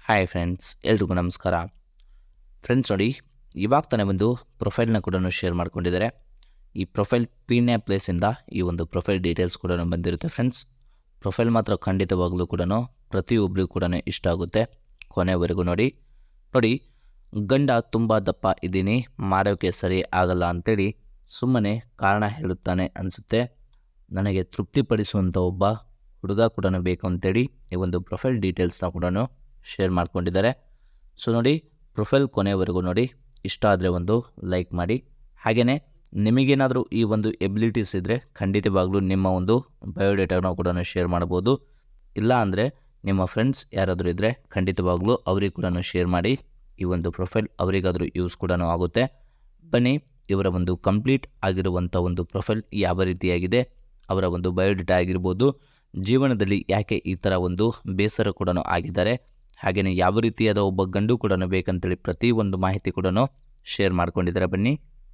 hi friends ಎಲ್ರಿಗೂ ನಮಸ್ಕಾರ friends ನೋಡಿ ಇವಾಗ ತಾನೇ ಒಂದು ಪ್ರೊಫೈಲ್ನ ಕೂಡ ಶೇರ್ ಮಾಡ್ಕೊಂಡಿದ್ದಾರೆ ಈ ಪ್ರೊಫೈಲ್ ಪೀಣ್ಯ ಪ್ಲೇಸಿಂದ ಈ ಒಂದು ಪ್ರೊಫೈಲ್ ಡೀಟೇಲ್ಸ್ ಕೂಡ ಬಂದಿರುತ್ತೆ ಫ್ರೆಂಡ್ಸ್ ಪ್ರೊಫೈಲ್ ಮಾತ್ರ ಖಂಡಿತವಾಗ್ಲೂ ಕೂಡ ಪ್ರತಿಯೊಬ್ಬರಿಗೂ ಕೂಡ ಇಷ್ಟ ಆಗುತ್ತೆ ಕೊನೆವರೆಗೂ ನೋಡಿ ನೋಡಿ ಗಂಡ ತುಂಬ ದಪ್ಪ ಇದ್ದೀನಿ ಮಾಡೋಕ್ಕೆ ಸರಿ ಆಗಲ್ಲ ಅಂತೇಳಿ ಸುಮ್ಮನೆ ಕಾರಣ ಹೇಳುತ್ತಾನೆ ಅನಿಸುತ್ತೆ ನನಗೆ ತೃಪ್ತಿಪಡಿಸುವಂಥ ಒಬ್ಬ ಹುಡುಗ ಕೂಡ ಬೇಕು ಅಂತೇಳಿ ಈ ಒಂದು ಪ್ರೊಫೈಲ್ ಡೀಟೇಲ್ಸ್ನ ಕೂಡ ಶೇರ್ ಮಾಡ್ಕೊಂಡಿದ್ದಾರೆ ಸೊ ನೋಡಿ ಪ್ರೊಫೈಲ್ ಕೊನೆವರೆಗೂ ನೋಡಿ ಇಷ್ಟ ಆದರೆ ಒಂದು ಲೈಕ್ ಮಾಡಿ ಹಾಗೆಯೇ ನಿಮಗೇನಾದರೂ ಈ ಒಂದು ಎಬಿಲಿಟೀಸ್ ಇದ್ದರೆ ಖಂಡಿತವಾಗ್ಲೂ ನಿಮ್ಮ ಒಂದು ಬಯೋಡೇಟಾನ ಕೂಡ ಶೇರ್ ಮಾಡ್ಬೋದು ಇಲ್ಲ ಅಂದರೆ ನಿಮ್ಮ ಫ್ರೆಂಡ್ಸ್ ಯಾರಾದರೂ ಇದ್ದರೆ ಖಂಡಿತವಾಗ್ಲೂ ಅವ್ರಿಗೆ ಕೂಡ ಶೇರ್ ಮಾಡಿ ಈ ಒಂದು ಪ್ರೊಫೈಲ್ ಅವರಿಗಾದರೂ ಯೂಸ್ ಕೂಡ ಆಗುತ್ತೆ ಬನ್ನಿ ಇವರ ಒಂದು ಕಂಪ್ಲೀಟ್ ಆಗಿರುವಂಥ ಒಂದು ಪ್ರೊಫೈಲ್ ಯಾವ ರೀತಿಯಾಗಿದೆ ಅವರ ಒಂದು ಬಯೋಡೇಟಾ ಆಗಿರ್ಬೋದು ಜೀವನದಲ್ಲಿ ಯಾಕೆ ಈ ಥರ ಒಂದು ಬೇಸರ ಕೂಡ ಆಗಿದ್ದಾರೆ ಹಾಗೆಯೇ ಯಾವ ರೀತಿಯಾದ ಒಬ್ಬ ಗಂಡು ಕೂಡ ಬೇಕಂತೇಳಿ ಪ್ರತಿಯೊಂದು ಮಾಹಿತಿ ಕೂಡ ಶೇರ್ ಮಾಡ್ಕೊಂಡಿದ್ದಾರೆ ಬನ್ನಿ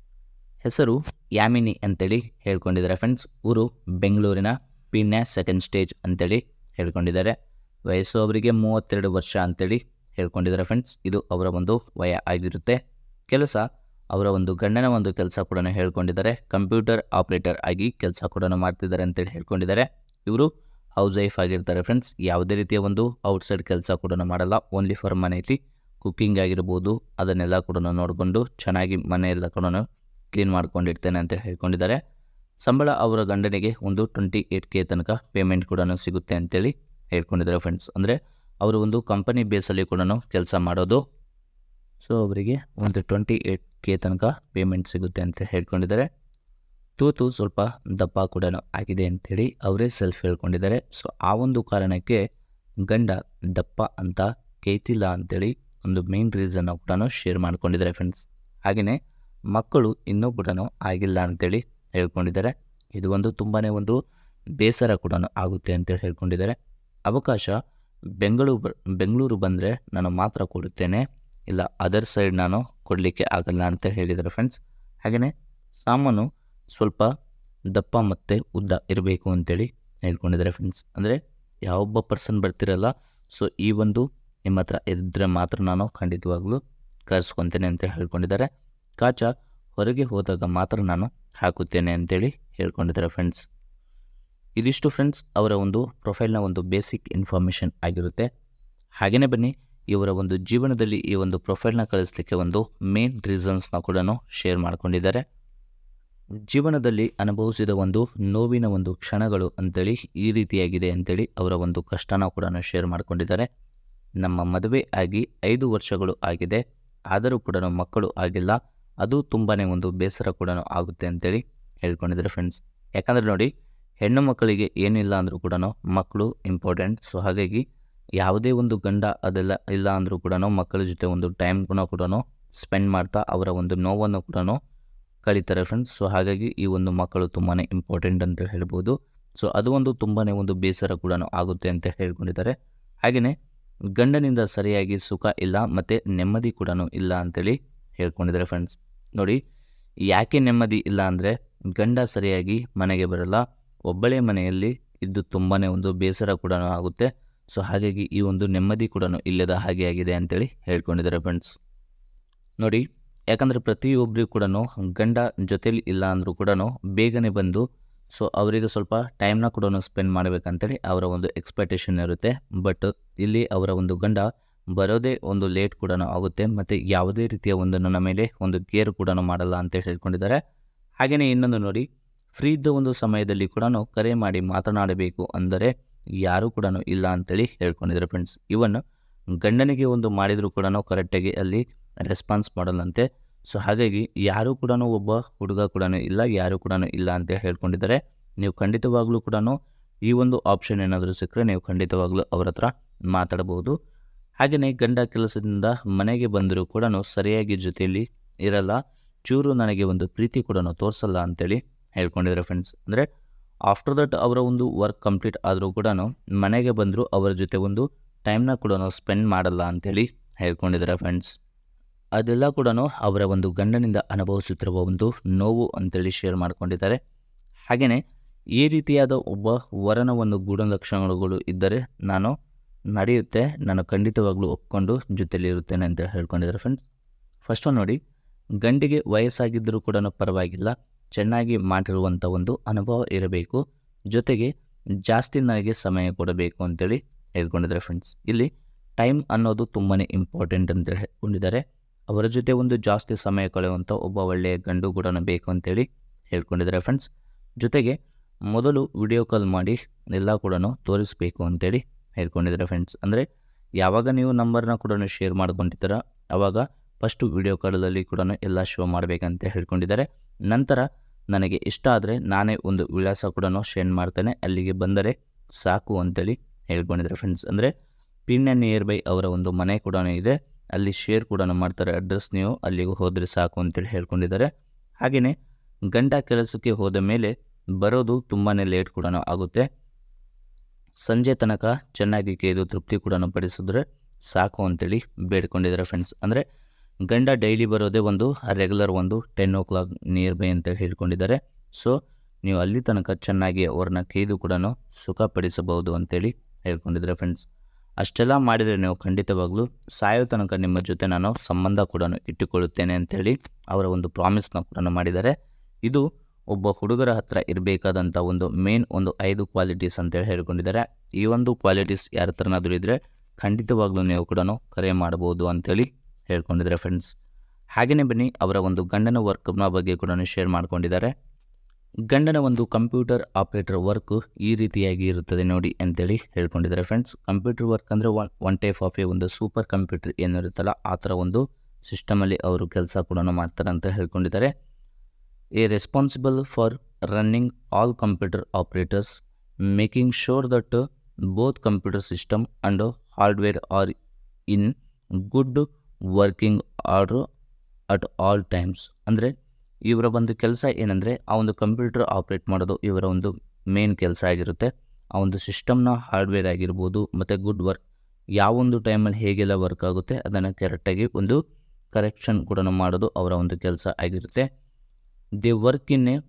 ಹೆಸರು ಯಾಮಿನಿ ಅಂತೇಳಿ ಹೇಳ್ಕೊಂಡಿದ್ದಾರೆ ಫ್ರೆಂಡ್ಸ್ ಊರು ಬೆಂಗಳೂರಿನ ಪೀಣ್ಯ ಸೆಕೆಂಡ್ ಸ್ಟೇಜ್ ಅಂತೇಳಿ ಹೇಳ್ಕೊಂಡಿದ್ದಾರೆ ವಯಸ್ಸು ಅವರಿಗೆ ಮೂವತ್ತೆರಡು ವರ್ಷ ಅಂತೇಳಿ ಹೇಳ್ಕೊಂಡಿದ್ದಾರೆ ಫ್ರೆಂಡ್ಸ್ ಇದು ಅವರ ಒಂದು ವಯ ಆಗಿರುತ್ತೆ ಕೆಲಸ ಅವರ ಒಂದು ಗಂಡನ ಒಂದು ಕೆಲಸ ಕೂಡ ಹೇಳ್ಕೊಂಡಿದ್ದಾರೆ ಕಂಪ್ಯೂಟರ್ ಆಪ್ರೇಟರ್ ಆಗಿ ಕೆಲಸ ಕೂಡ ಮಾಡ್ತಿದ್ದಾರೆ ಅಂತೇಳಿ ಹೇಳ್ಕೊಂಡಿದ್ದಾರೆ ಇವರು ಹೌಸ್ ವೈಫ್ ಆಗಿರ್ತಾರೆ ಫ್ರೆಂಡ್ಸ್ ಯಾವುದೇ ರೀತಿಯ ಒಂದು ಔಟ್ಸೈಡ್ ಕೆಲಸ ಕೂಡ ಮಾಡಲ್ಲ ಓನ್ಲಿ ಫಾರ್ ಮನೆಯಲ್ಲಿ ಕುಕ್ಕಿಂಗ್ ಆಗಿರ್ಬೋದು ಅದನ್ನೆಲ್ಲ ಕೂಡ ನೋಡಿಕೊಂಡು ಚೆನ್ನಾಗಿ ಮನೆಯೆಲ್ಲ ಕೂಡ ಕ್ಲೀನ್ ಮಾಡ್ಕೊಂಡಿರ್ತೇನೆ ಅಂತ ಹೇಳ್ಕೊಂಡಿದ್ದಾರೆ ಸಂಬಳ ಅವರ ಗಂಡನಿಗೆ ಒಂದು ಟ್ವೆಂಟಿ ಏಯ್ಟ್ ಕೆ ತನಕ ಪೇಮೆಂಟ್ ಕೂಡ ಸಿಗುತ್ತೆ ಅಂತೇಳಿ ಹೇಳ್ಕೊಂಡಿದ್ದಾರೆ ಫ್ರೆಂಡ್ಸ್ ಅಂದರೆ ಅವರು ಒಂದು ಕಂಪನಿ ಬೇಸಲ್ಲಿ ಕೂಡ ಕೆಲಸ ಮಾಡೋದು ಸೊ ಅವರಿಗೆ ಒಂದು ಟ್ವೆಂಟಿ ಏಯ್ಟ್ ಕೆ ತನಕ ಪೇಮೆಂಟ್ ಸಿಗುತ್ತೆ ಅಂತ ಹೇಳ್ಕೊಂಡಿದ್ದಾರೆ ತೂತು ಸ್ವಲ್ಪ ದಪ್ಪ ಕೂಡ ಆಗಿದೆ ಅಂಥೇಳಿ ಅವರೇ ಸೆಲ್ಫ್ ಹೇಳ್ಕೊಂಡಿದ್ದಾರೆ ಸೊ ಆ ಒಂದು ಕಾರಣಕ್ಕೆ ಗಂಡ ದಪ್ಪ ಅಂತ ಕೇತಿಲ್ಲ ಅಂಥೇಳಿ ಒಂದು ಮೇನ್ ರೀಸನ್ನ ಕೂಡ ಶೇರ್ ಮಾಡ್ಕೊಂಡಿದ್ದಾರೆ ಫ್ರೆಂಡ್ಸ್ ಹಾಗೆಯೇ ಮಕ್ಕಳು ಇನ್ನೂ ಕೂಡ ಆಗಿಲ್ಲ ಅಂತೇಳಿ ಹೇಳ್ಕೊಂಡಿದ್ದಾರೆ ಇದು ಒಂದು ತುಂಬಾ ಒಂದು ಬೇಸರ ಕೂಡ ಆಗುತ್ತೆ ಅಂತೇಳಿ ಹೇಳ್ಕೊಂಡಿದ್ದಾರೆ ಅವಕಾಶ ಬೆಂಗಳೂರು ಬೆಂಗಳೂರು ಬಂದರೆ ನಾನು ಮಾತ್ರ ಕೊಡುತ್ತೇನೆ ಇಲ್ಲ ಅದರ್ ಸೈಡ್ ನಾನು ಕೊಡಲಿಕ್ಕೆ ಆಗಲ್ಲ ಅಂತ ಹೇಳಿದ್ದಾರೆ ಫ್ರೆಂಡ್ಸ್ ಹಾಗೆಯೇ ಸಾಮಾನು ಸ್ವಲ್ಪ ದಪ್ಪ ಮತ್ತು ಉದ್ದ ಇರಬೇಕು ಅಂತೇಳಿ ಹೇಳ್ಕೊಂಡಿದ್ದಾರೆ ಫ್ರೆಂಡ್ಸ್ ಅಂದರೆ ಯಾವೊಬ್ಬ ಪರ್ಸನ್ ಬರ್ತಿರಲ್ಲ ಸೊ ಈ ಒಂದು ನಿಮ್ಮ ಹತ್ರ ಇದ್ದರೆ ಮಾತ್ರ ನಾನು ಖಂಡಿತವಾಗ್ಲೂ ಕಳಿಸ್ಕೊತೇನೆ ಅಂತ ಹೇಳ್ಕೊಂಡಿದ್ದಾರೆ ಕಾಚ ಹೊರಗೆ ಹೋದಾಗ ಮಾತ್ರ ನಾನು ಹಾಕುತ್ತೇನೆ ಅಂತೇಳಿ ಹೇಳ್ಕೊಂಡಿದ್ದಾರೆ ಫ್ರೆಂಡ್ಸ್ ಇದಿಷ್ಟು ಫ್ರೆಂಡ್ಸ್ ಅವರ ಒಂದು ಪ್ರೊಫೈಲ್ನ ಒಂದು ಬೇಸಿಕ್ ಇನ್ಫಾರ್ಮೇಷನ್ ಆಗಿರುತ್ತೆ ಹಾಗೆಯೇ ಬನ್ನಿ ಇವರ ಒಂದು ಜೀವನದಲ್ಲಿ ಈ ಒಂದು ಪ್ರೊಫೈಲ್ನ ಕಳಿಸ್ಲಿಕ್ಕೆ ಒಂದು ಮೇನ್ ರೀಸನ್ಸ್ನ ಕೂಡ ಶೇರ್ ಮಾಡ್ಕೊಂಡಿದ್ದಾರೆ ಜೀವನದಲ್ಲಿ ಅನುಭವಿಸಿದ ಒಂದು ನೋವಿನ ಒಂದು ಕ್ಷಣಗಳು ಅಂತೇಳಿ ಈ ರೀತಿಯಾಗಿದೆ ಅಂತೇಳಿ ಅವರ ಒಂದು ಕಷ್ಟನ ಕೂಡ ಶೇರ್ ಮಾಡ್ಕೊಂಡಿದ್ದಾರೆ ನಮ್ಮ ಮದುವೆ ಆಗಿ ಐದು ವರ್ಷಗಳು ಆಗಿದೆ ಆದರೂ ಕೂಡ ಮಕ್ಕಳು ಆಗಿಲ್ಲ ಅದು ತುಂಬಾ ಒಂದು ಬೇಸರ ಕೂಡ ಆಗುತ್ತೆ ಅಂತೇಳಿ ಹೇಳ್ಕೊಂಡಿದ್ದಾರೆ ಫ್ರೆಂಡ್ಸ್ ಯಾಕಂದರೆ ನೋಡಿ ಹೆಣ್ಣು ಮಕ್ಕಳಿಗೆ ಏನಿಲ್ಲ ಅಂದರೂ ಕೂಡ ಮಕ್ಕಳು ಇಂಪಾರ್ಟೆಂಟ್ ಸೊ ಹಾಗಾಗಿ ಯಾವುದೇ ಒಂದು ಗಂಡ ಅದೆಲ್ಲ ಇಲ್ಲ ಅಂದರೂ ಕೂಡ ಮಕ್ಕಳ ಜೊತೆ ಒಂದು ಟೈಮ್ ಕೂಡ ಸ್ಪೆಂಡ್ ಮಾಡ್ತಾ ಅವರ ಒಂದು ನೋವನ್ನು ಕೂಡ ಕಳೀತಾರೆ ಫ್ರೆಂಡ್ಸ್ ಸೊ ಹಾಗಾಗಿ ಈ ಒಂದು ಮಕ್ಕಳು ತುಂಬಾ ಇಂಪಾರ್ಟೆಂಟ್ ಅಂತ ಹೇಳ್ಬೋದು ಸೊ ಅದು ಒಂದು ತುಂಬಾ ಒಂದು ಬೇಸರ ಕೂಡ ಆಗುತ್ತೆ ಅಂತ ಹೇಳ್ಕೊಂಡಿದ್ದಾರೆ ಹಾಗೆಯೇ ಗಂಡನಿಂದ ಸರಿಯಾಗಿ ಸುಖ ಇಲ್ಲ ಮತ್ತು ನೆಮ್ಮದಿ ಕೂಡ ಇಲ್ಲ ಅಂತೇಳಿ ಹೇಳ್ಕೊಂಡಿದ್ದಾರೆ ಫ್ರೆಂಡ್ಸ್ ನೋಡಿ ಯಾಕೆ ನೆಮ್ಮದಿ ಇಲ್ಲ ಅಂದರೆ ಗಂಡ ಸರಿಯಾಗಿ ಮನೆಗೆ ಬರಲ್ಲ ಒಬ್ಬಳೇ ಮನೆಯಲ್ಲಿ ಇದ್ದು ತುಂಬಾ ಒಂದು ಬೇಸರ ಕೂಡ ಆಗುತ್ತೆ ಸೊ ಹಾಗಾಗಿ ಈ ಒಂದು ನೆಮ್ಮದಿ ಕೂಡ ಇಲ್ಲದ ಹಾಗೆ ಆಗಿದೆ ಅಂತೇಳಿ ಹೇಳ್ಕೊಂಡಿದ್ದಾರೆ ಫ್ರೆಂಡ್ಸ್ ನೋಡಿ ಯಾಕಂದರೆ ಪ್ರತಿಯೊಬ್ಬರಿಗೂ ಕೂಡ ಗಂಡ ಜೊತೇಲಿ ಇಲ್ಲ ಅಂದರೂ ಕೂಡ ಬೇಗನೆ ಬಂದು ಸೊ ಅವರಿಗೆ ಸ್ವಲ್ಪ ಟೈಮ್ನ ಕೂಡ ಸ್ಪೆಂಡ್ ಮಾಡಬೇಕಂತೇಳಿ ಅವರ ಒಂದು ಎಕ್ಸ್ಪೆಕ್ಟೇಷನ್ ಇರುತ್ತೆ ಬಟ್ ಇಲ್ಲಿ ಅವರ ಒಂದು ಗಂಡ ಬರೋದೇ ಒಂದು ಲೇಟ್ ಕೂಡ ಆಗುತ್ತೆ ಮತ್ತು ಯಾವುದೇ ರೀತಿಯ ಒಂದು ನನ್ನ ಮೇಲೆ ಒಂದು ಕೇರ್ ಕೂಡ ಮಾಡಲ್ಲ ಅಂತ ಹೇಳ್ಕೊಂಡಿದ್ದಾರೆ ಹಾಗೆಯೇ ಇನ್ನೊಂದು ನೋಡಿ ಫ್ರೀ ಇದ್ದ ಒಂದು ಸಮಯದಲ್ಲಿ ಕೂಡ ಕರೆ ಮಾಡಿ ಮಾತನಾಡಬೇಕು ಅಂದರೆ ಯಾರೂ ಕೂಡ ಇಲ್ಲ ಅಂತೇಳಿ ಹೇಳ್ಕೊಂಡಿದ್ದಾರೆ ಫ್ರೆಂಡ್ಸ್ ಇವನ್ ಗಂಡನಿಗೆ ಒಂದು ಮಾಡಿದರೂ ಕೂಡ ಕರೆಕ್ಟಾಗಿ ಅಲ್ಲಿ ರೆಸ್ಪಾನ್ಸ್ ಮಾಡಲ್ಲಂತೆ ಸೊ ಹಾಗಾಗಿ ಯಾರೂ ಕೂಡ ಒಬ್ಬ ಹುಡುಗ ಕೂಡ ಇಲ್ಲ ಯಾರೂ ಕೂಡ ಇಲ್ಲ ಅಂತ ಹೇಳ್ಕೊಂಡಿದ್ದಾರೆ ನೀವು ಖಂಡಿತವಾಗ್ಲೂ ಕೂಡ ಈ ಒಂದು ಆಪ್ಷನ್ ಏನಾದರೂ ಸಿಕ್ಕರೆ ನೀವು ಖಂಡಿತವಾಗ್ಲೂ ಅವ್ರ ಹತ್ರ ಮಾತಾಡಬಹುದು ಹಾಗೆಯೇ ಗಂಡ ಕೆಲಸದಿಂದ ಮನೆಗೆ ಬಂದರೂ ಕೂಡ ಸರಿಯಾಗಿ ಜೊತೆಯಲ್ಲಿ ಇರಲ್ಲ ಚೂರು ನನಗೆ ಒಂದು ಪ್ರೀತಿ ಕೂಡ ತೋರಿಸಲ್ಲ ಅಂತೇಳಿ ಹೇಳ್ಕೊಂಡಿದ್ದಾರೆ ಫ್ರೆಂಡ್ಸ್ ಅಂದರೆ ಆಫ್ಟರ್ ದಟ್ ಅವರ ಒಂದು ವರ್ಕ್ ಕಂಪ್ಲೀಟ್ ಆದರೂ ಕೂಡ ಮನೆಗೆ ಬಂದರೂ ಅವರ ಜೊತೆ ಒಂದು ಟೈಮ್ನ ಕೂಡ ಸ್ಪೆಂಡ್ ಮಾಡಲ್ಲ ಅಂತೇಳಿ ಹೇಳ್ಕೊಂಡಿದ್ದಾರೆ ಫ್ರೆಂಡ್ಸ್ ಅದೆಲ್ಲ ಕೂಡ ಅವರ ಒಂದು ಗಂಡನಿಂದ ಅನುಭವಿಸುತ್ತಿರುವ ಒಂದು ನೋವು ಅಂತೇಳಿ ಶೇರ್ ಮಾಡ್ಕೊಂಡಿದ್ದಾರೆ ಹಾಗೆಯೇ ಈ ರೀತಿಯಾದ ಒಬ್ಬ ವರನ ಒಂದು ಗುಣಲಕ್ಷಣಗಳು ಇದ್ದರೆ ನಾನು ನಡೆಯುತ್ತೆ ನಾನು ಖಂಡಿತವಾಗ್ಲೂ ಒಪ್ಕೊಂಡು ಜೊತೆಲಿ ಇರುತ್ತೇನೆ ಅಂತ ಹೇಳ್ಕೊಂಡಿದ್ದಾರೆ ಫ್ರೆಂಡ್ಸ್ ಫಸ್ಟ್ ಒನ್ ನೋಡಿ ಗಂಡಿಗೆ ವಯಸ್ಸಾಗಿದ್ದರೂ ಕೂಡ ಪರವಾಗಿಲ್ಲ ಚೆನ್ನಾಗಿ ಮಾಡಿರುವಂಥ ಒಂದು ಅನುಭವ ಇರಬೇಕು ಜೊತೆಗೆ ಜಾಸ್ತಿ ನನಗೆ ಸಮಯ ಕೊಡಬೇಕು ಅಂತೇಳಿ ಹೇಳ್ಕೊಂಡಿದ್ದಾರೆ ಫ್ರೆಂಡ್ಸ್ ಇಲ್ಲಿ ಟೈಮ್ ಅನ್ನೋದು ತುಂಬಾ ಇಂಪಾರ್ಟೆಂಟ್ ಅಂತ ಹೇಳ್ಕೊಂಡಿದ್ದಾರೆ ಅವರ ಜೊತೆ ಒಂದು ಜಾಸ್ತಿ ಸಮಯ ಕಳೆಯುವಂಥ ಒಬ್ಬ ಒಳ್ಳೆಯ ಗಂಡು ಕೂಡ ಬೇಕು ಅಂತೇಳಿ ಹೇಳ್ಕೊಂಡಿದ್ದಾರೆ ಫ್ರೆಂಡ್ಸ್ ಜೊತೆಗೆ ಮೊದಲು ವಿಡಿಯೋ ಕಾಲ್ ಮಾಡಿ ಎಲ್ಲ ಕೂಡ ತೋರಿಸ್ಬೇಕು ಅಂತೇಳಿ ಹೇಳ್ಕೊಂಡಿದ್ದಾರೆ ಫ್ರೆಂಡ್ಸ್ ಅಂದರೆ ಯಾವಾಗ ನೀವು ನಂಬರ್ನ ಕೂಡ ಶೇರ್ ಮಾಡ್ಕೊಂಡಿರ್ತಾರ ಆವಾಗ ಫಸ್ಟು ವಿಡಿಯೋ ಕಾಲಲ್ಲಿ ಕೂಡ ಎಲ್ಲ ಶೋ ಮಾಡಬೇಕಂತ ಹೇಳ್ಕೊಂಡಿದ್ದಾರೆ ನಂತರ ನನಗೆ ಇಷ್ಟ ಆದರೆ ನಾನೇ ಒಂದು ವಿಳಾಸ ಕೂಡ ಶೇರ್ ಮಾಡ್ತೇನೆ ಅಲ್ಲಿಗೆ ಬಂದರೆ ಸಾಕು ಅಂತೇಳಿ ಹೇಳ್ಕೊಂಡಿದ್ದಾರೆ ಫ್ರೆಂಡ್ಸ್ ಅಂದರೆ ಪಿನ್ ನಿಯರ್ ಬೈ ಅವರ ಒಂದು ಮನೆ ಕೂಡ ಇದೆ ಅಲ್ಲಿ ಶೇರ್ ಕೂಡ ಮಾಡ್ತಾರೆ ಅಡ್ರೆಸ್ ನೀವು ಅಲ್ಲಿಗೆ ಹೋದರೆ ಸಾಕು ಅಂತೇಳಿ ಹೇಳ್ಕೊಂಡಿದ್ದಾರೆ ಹಾಗೆಯೇ ಗಂಡ ಕೆಲಸಕ್ಕೆ ಹೋದ ಮೇಲೆ ಬರೋದು ತುಂಬಾ ಲೇಟ್ ಕೂಡ ಆಗುತ್ತೆ ಸಂಜೆ ತನಕ ಚೆನ್ನಾಗಿ ಕೇದು ತೃಪ್ತಿ ಕೂಡ ಪಡಿಸಿದ್ರೆ ಸಾಕು ಅಂತೇಳಿ ಬೇಡ್ಕೊಂಡಿದ್ದಾರೆ ಫ್ರೆಂಡ್ಸ್ ಅಂದರೆ ಗಂಡ ಡೈಲಿ ಬರೋದೇ ಒಂದು ರೆಗ್ಯುಲರ್ ಒಂದು ten o'clock nearby ಅಂತೇಳಿ ಹೇಳ್ಕೊಂಡಿದ್ದಾರೆ ಸೊ ನೀವು ಅಲ್ಲಿ ತನಕ ಚೆನ್ನಾಗಿ ಅವ್ರನ್ನ ಕೇದು ಕೂಡ ಸುಖಪಡಿಸಬಹುದು ಅಂತೇಳಿ ಹೇಳ್ಕೊಂಡಿದ್ದಾರೆ ಫ್ರೆಂಡ್ಸ್ ಅಷ್ಟೆಲ್ಲ ಮಾಡಿದರೆ ನೀವು ಖಂಡಿತವಾಗ್ಲೂ ಸಾಯೋ ತನಕ ನಿಮ್ಮ ಜೊತೆ ನಾನು ಸಂಬಂಧ ಕೂಡ ಇಟ್ಟುಕೊಳ್ಳುತ್ತೇನೆ ಅಂತೇಳಿ ಅವರ ಒಂದು ಪ್ರಾಮಿಸ್ನ ಕೂಡ ಮಾಡಿದ್ದಾರೆ ಇದು ಒಬ್ಬ ಹುಡುಗರ ಹತ್ರ ಇರಬೇಕಾದಂಥ ಒಂದು ಮೇನ್ ಒಂದು ಐದು ಕ್ವಾಲಿಟೀಸ್ ಅಂತೇಳಿ ಹೇಳ್ಕೊಂಡಿದ್ದಾರೆ ಈ ಒಂದು ಕ್ವಾಲಿಟೀಸ್ ಯಾರ ಥರನಾದರೂ ಇದ್ದರೆ ಖಂಡಿತವಾಗ್ಲೂ ನೀವು ಕೂಡ ಕರೆ ಮಾಡ್ಬೋದು ಅಂತೇಳಿ ಹೇಳ್ಕೊಂಡಿದ್ದಾರೆ ಫ್ರೆಂಡ್ಸ್ ಹಾಗೆಯೇ ಬನ್ನಿ ಅವರ ಒಂದು ಗಂಡನ ವರ್ಕ್ನ ಬಗ್ಗೆ ಕೂಡ ಶೇರ್ ಮಾಡ್ಕೊಂಡಿದ್ದಾರೆ ಗಂಡನ ಒಂದು ಕಂಪ್ಯೂಟರ್ ಆಪ್ರೇಟರ್ ವರ್ಕ್ ಈ ರೀತಿಯಾಗಿ ಇರುತ್ತದೆ ನೋಡಿ ಅಂತೇಳಿ ಹೇಳ್ಕೊಂಡಿದ್ದಾರೆ ಫ್ರೆಂಡ್ಸ್ ಕಂಪ್ಯೂಟರ್ ವರ್ಕ್ ಅಂದರೆ one one type of a ಒಂದು ಸೂಪರ್ ಕಂಪ್ಯೂಟರ್ ಏನಿರುತ್ತಲ್ಲ ಆ ಥರ ಒಂದು ಸಿಸ್ಟಮಲ್ಲಿ ಅವರು ಕೆಲಸ ಕೂಡ ಮಾಡ್ತಾರೆ ಅಂತ ಹೇಳ್ಕೊಂಡಿದ್ದಾರೆ a responsible for running all computer operators making sure that both computer system and hardware are in good working order at all times ಅಂದರೆ ಇವರ ಒಂದು ಕೆಲಸ ಏನಂದರೆ ಆ ಒಂದು ಕಂಪ್ಯೂಟರ್ ಆಪ್ರೇಟ್ ಮಾಡೋದು ಇವರ ಒಂದು ಮೇನ್ ಕೆಲಸ ಆಗಿರುತ್ತೆ ಆ ಒಂದು ಸಿಸ್ಟಮ್ನ ಹಾರ್ಡ್ವೇರ್ ಆಗಿರ್ಬೋದು ಮತ್ತು ಗುಡ್ ವರ್ಕ್ ಯಾವೊಂದು ಟೈಮಲ್ಲಿ ಹೇಗೆಲ್ಲ ವರ್ಕ್ ಆಗುತ್ತೆ ಅದನ್ನು ಕರೆಕ್ಟಾಗಿ ಒಂದು ಕರೆಕ್ಷನ್ ಕೂಡ ಮಾಡೋದು ಅವರ ಒಂದು ಕೆಲಸ ಆಗಿರುತ್ತೆ they work in a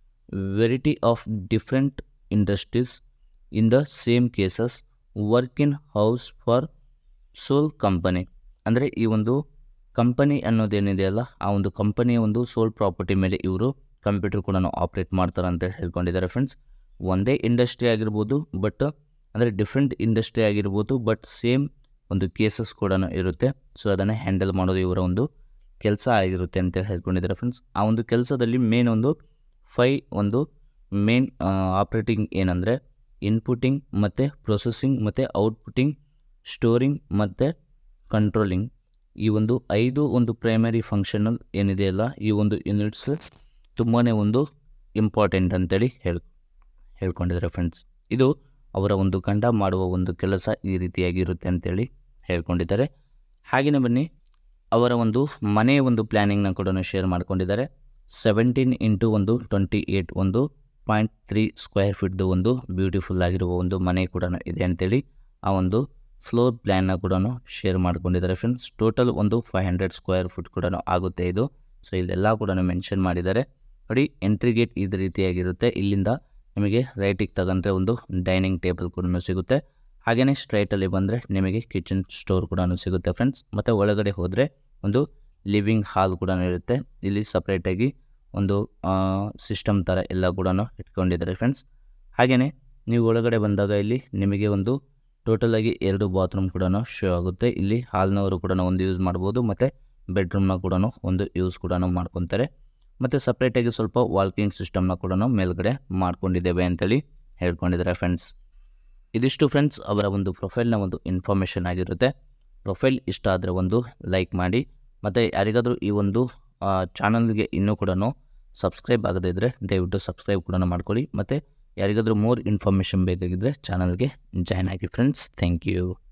variety of different industries in the same cases work in house for sole company ಅಂದರೆ ಈ ಒಂದು ಕಂಪನಿ ಅನ್ನೋದೇನಿದೆಯಲ್ಲ ಆ ಒಂದು ಕಂಪನಿಯ ಒಂದು ಸೋಲ್ ಪ್ರಾಪರ್ಟಿ ಮೇಲೆ ಇವರು ಕಂಪ್ಯೂಟರ್ ಕೂಡ ಆಪ್ರೇಟ್ ಮಾಡ್ತಾರೆ ಅಂತ ಹೇಳ್ಕೊಂಡಿದ್ದಾರೆ ಫ್ರೆಂಡ್ಸ್ ಒಂದೇ ಇಂಡಸ್ಟ್ರಿ ಆಗಿರ್ಬೋದು ಬಟ್ ಅಂದರೆ ಡಿಫ್ರೆಂಟ್ ಇಂಡಸ್ಟ್ರಿ ಆಗಿರ್ಬೋದು ಬಟ್ ಸೇಮ್ ಒಂದು ಕೇಸಸ್ ಕೂಡ ಇರುತ್ತೆ ಸೊ ಅದನ್ನು ಹ್ಯಾಂಡಲ್ ಮಾಡೋದು ಇವರ ಒಂದು ಕೆಲಸ ಆಗಿರುತ್ತೆ ಅಂತ ಹೇಳ್ಕೊಂಡಿದ್ದಾರೆ ಫ್ರೆಂಡ್ಸ್ ಆ ಒಂದು ಕೆಲಸದಲ್ಲಿ ಮೇನ್ ಒಂದು ಫೈ ಒಂದು ಮೇನ್ ಆಪ್ರೇಟಿಂಗ್ ಏನಂದರೆ ಇನ್ಪುಟ್ಟಿಂಗ್ ಮತ್ತು ಪ್ರೊಸೆಸಿಂಗ್ ಮತ್ತು ಔಟ್ಪುಟ್ಟಿಂಗ್ ಸ್ಟೋರಿಂಗ್ ಮತ್ತು ಕಂಟ್ರೋಲಿಂಗ್ ಈ ಒಂದು ಐದು ಒಂದು ಪ್ರೈಮರಿ ಫಂಕ್ಷನಲ್ ಏನಿದೆಯಲ್ಲ ಈ ಒಂದು ಯೂನಿಟ್ಸ್ ತುಂಬಾ ಒಂದು ಇಂಪಾರ್ಟೆಂಟ್ ಅಂತೇಳಿ ಹೇಳಿ ಹೇಳ್ಕೊಂಡಿದ್ದಾರೆ ಫ್ರೆಂಡ್ಸ್ ಇದು ಅವರ ಒಂದು ಗಂಡ ಮಾಡುವ ಒಂದು ಕೆಲಸ ಈ ರೀತಿಯಾಗಿರುತ್ತೆ ಅಂತೇಳಿ ಹೇಳ್ಕೊಂಡಿದ್ದಾರೆ ಹಾಗೆಯೇ ಬನ್ನಿ ಅವರ ಒಂದು ಮನೆಯ ಒಂದು ಪ್ಲ್ಯಾನಿಂಗ್ನ ಕೂಡ ಶೇರ್ ಮಾಡ್ಕೊಂಡಿದ್ದಾರೆ ಸೆವೆಂಟೀನ್ ಇಂಟು ಒಂದು ಟ್ವೆಂಟಿ ಏಯ್ಟ್ ಒಂದು ಪಾಯಿಂಟ್ ತ್ರೀ ಸ್ಕ್ವೇರ್ ಫೀಟ್ದು ಒಂದು ಬ್ಯೂಟಿಫುಲ್ ಆಗಿರುವ ಒಂದು ಮನೆ ಕೂಡ ಇದೆ ಅಂತೇಳಿ ಆ ಒಂದು ಫ್ಲೋರ್ ಪ್ಲ್ಯಾನ್ನ ಕೂಡ ಶೇರ್ ಮಾಡ್ಕೊಂಡಿದ್ದಾರೆ ಫ್ರೆಂಡ್ಸ್ ಟೋಟಲ್ ಒಂದು ಫೈವ್ ಹಂಡ್ರೆಡ್ ಸ್ಕ್ವೇರ್ ಫುಟ್ ಕೂಡ ಆಗುತ್ತೆ ಇದು ಸೊ ಇಲ್ಲೆಲ್ಲ ಕೂಡ ಮೆನ್ಷನ್ ಮಾಡಿದ್ದಾರೆ ನೋಡಿ ಎಂಟ್ರಿ ಗೇಟ್ ಇದೇ ರೀತಿಯಾಗಿರುತ್ತೆ ಇಲ್ಲಿಂದ ನಿಮಗೆ ರೈಟಿಗೆ ತಗೊಂಡ್ರೆ ಒಂದು ಡೈನಿಂಗ್ ಟೇಬಲ್ ಕೂಡ ಸಿಗುತ್ತೆ ಹಾಗೆಯೇ ಸ್ಟ್ರೈಟಲ್ಲಿ ಬಂದರೆ ನಿಮಗೆ ಕಿಚನ್ ಸ್ಟೋರ್ ಕೂಡ ಸಿಗುತ್ತೆ ಫ್ರೆಂಡ್ಸ್ ಮತ್ತು ಒಳಗಡೆ ಹೋದರೆ ಒಂದು ಲಿವಿಂಗ್ ಹಾಲ್ ಕೂಡ ಇರುತ್ತೆ ಇಲ್ಲಿ ಸಪ್ರೇಟಾಗಿ ಒಂದು ಸಿಸ್ಟಮ್ ಥರ ಎಲ್ಲ ಕೂಡ ಇಟ್ಕೊಂಡಿದ್ದಾರೆ ಫ್ರೆಂಡ್ಸ್ ಹಾಗೆಯೇ ನೀವು ಒಳಗಡೆ ಬಂದಾಗ ಇಲ್ಲಿ ನಿಮಗೆ ಒಂದು ಟೋಟಲಾಗಿ ಎರಡು ಬಾತ್ರೂಮ್ ಕೂಡ ಶೋ ಆಗುತ್ತೆ ಇಲ್ಲಿ ಹಾಲ್ನವರು ಕೂಡ ಒಂದು ಯೂಸ್ ಮಾಡ್ಬೋದು ಮತ್ತು ಬೆಡ್ರೂಮ್ನ ಕೂಡ ಒಂದು ಯೂಸ್ ಕೂಡ ಮಾಡ್ಕೊತಾರೆ ಮತ್ತು ಸಪ್ರೇಟಾಗಿ ಸ್ವಲ್ಪ ವಾಲ್ಕಿಂಗ್ ಸಿಸ್ಟಮ್ನ ಕೂಡ ಮೇಲ್ಗಡೆ ಮಾಡ್ಕೊಂಡಿದ್ದೇವೆ ಅಂತೇಳಿ ಹೇಳ್ಕೊಂಡಿದ್ದಾರೆ ಫ್ರೆಂಡ್ಸ್ ಇದಿಷ್ಟು ಫ್ರೆಂಡ್ಸ್ ಅವರ ಒಂದು ಪ್ರೊಫೈಲ್ನ ಒಂದು ಇನ್ಫಾರ್ಮೇಷನ್ ಆಗಿರುತ್ತೆ ಪ್ರೊಫೈಲ್ ಇಷ್ಟ ಆದರೆ ಒಂದು ಲೈಕ್ ಮಾಡಿ ಮತ್ತು ಯಾರಿಗಾದರೂ ಈ ಒಂದು ಚಾನಲ್ಗೆ ಇನ್ನೂ ಕೂಡ ಸಬ್ಸ್ಕ್ರೈಬ್ ಆಗದೇ ಇದ್ದರೆ ದಯವಿಟ್ಟು ಸಬ್ಸ್ಕ್ರೈಬ್ ಕೂಡ ಮಾಡ್ಕೊಳ್ಳಿ ಮತ್ತು ಯಾರಿಗಾದರೂ ಮೋರ್ ಇನ್ಫಾರ್ಮೇಷನ್ ಬೇಕಾಗಿದ್ದರೆ ಚಾನಲ್ಗೆ ಜಾಯ್ನ್ ಆಗಿ ಫ್ರೆಂಡ್ಸ್ ಥ್ಯಾಂಕ್ ಯು